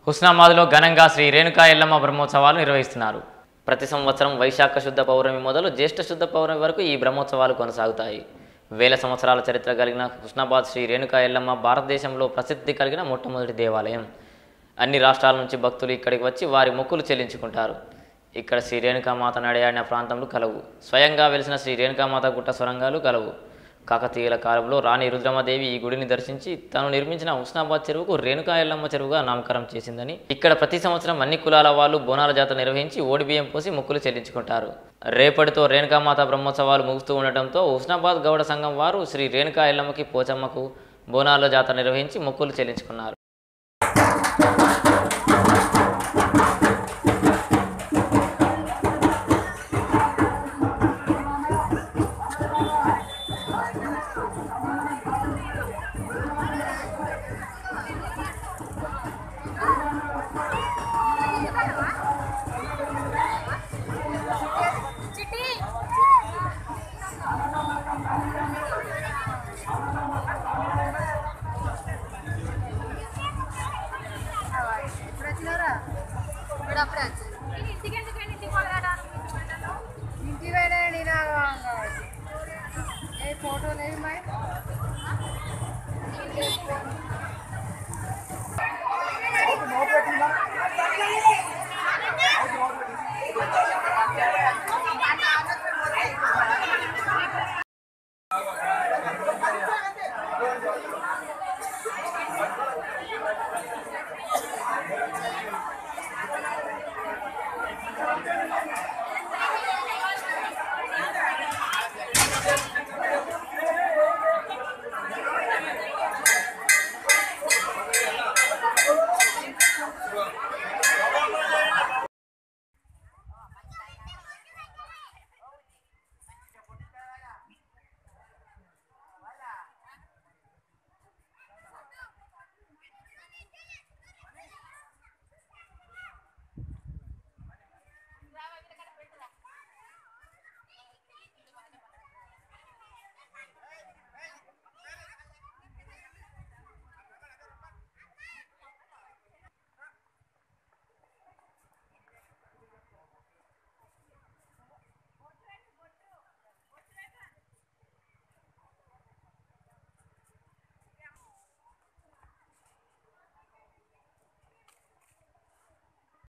హుస్నాబాద్లో ఘనంగా శ్రీ రేణుకా ఎల్లమ్మ బ్రహ్మోత్సవాలు నిర్వహిస్తున్నారు ప్రతి సంవత్సరం వైశాఖ శుద్ధ పౌర్ణమి మొదలు జ్యేష్ఠ శుద్ధ పౌర్ణమి వరకు ఈ బ్రహ్మోత్సవాలు కొనసాగుతాయి వేల సంవత్సరాల చరిత్ర కలిగిన హుస్నాబాద్ శ్రీ రేణుకా ఎల్లమ్మ భారతదేశంలో ప్రసిద్ధి కలిగిన మొట్టమొదటి దేవాలయం అన్ని రాష్ట్రాల నుంచి భక్తులు ఇక్కడికి వచ్చి వారి మొక్కులు చెల్లించుకుంటారు ఇక్కడ శ్రీ రేణుకామాత నడయాడిన ప్రాంతంలో కలవు స్వయంగా వెలిసిన శ్రీ రేణుకామాత గుట్ట సొరంగాలు కలవు కాకతీయుల కాలంలో రాణి రుద్రమదేవి ఈ గుడిని దర్శించి తాను నిర్మించిన హుస్నాబాద్ చెరువుకు రేణుకా ఎల్లమ్మ చెరువుగా నామకరణం చేసిందని ఇక్కడ ప్రతి సంవత్సరం అన్ని కులాల వాళ్ళు బోనాల జాతర నిర్వహించి ఓడి బియ్యం పోసి మొక్కులు చెల్లించుకుంటారు రేపటితో రేణుకామాత బ్రహ్మోత్సవాలు ముగుస్తూ ఉండటంతో హుస్నాబాద్ గౌడ సంఘం వారు శ్రీ రేణుకా ఎల్లమ్మకి పోచమ్మకు బోనాల జాతర నిర్వహించి మొక్కులు చెల్లించుకున్నారు ఇప్పుడు వచ్చినారా ఇప్పుడు అప్పుడే వచ్చింది ఇంటికి ఎందుకండి ఇంటికి పొలగడాను ఇంటి పోయినా నేను ఏ ఫోటోలు ఏమి మరి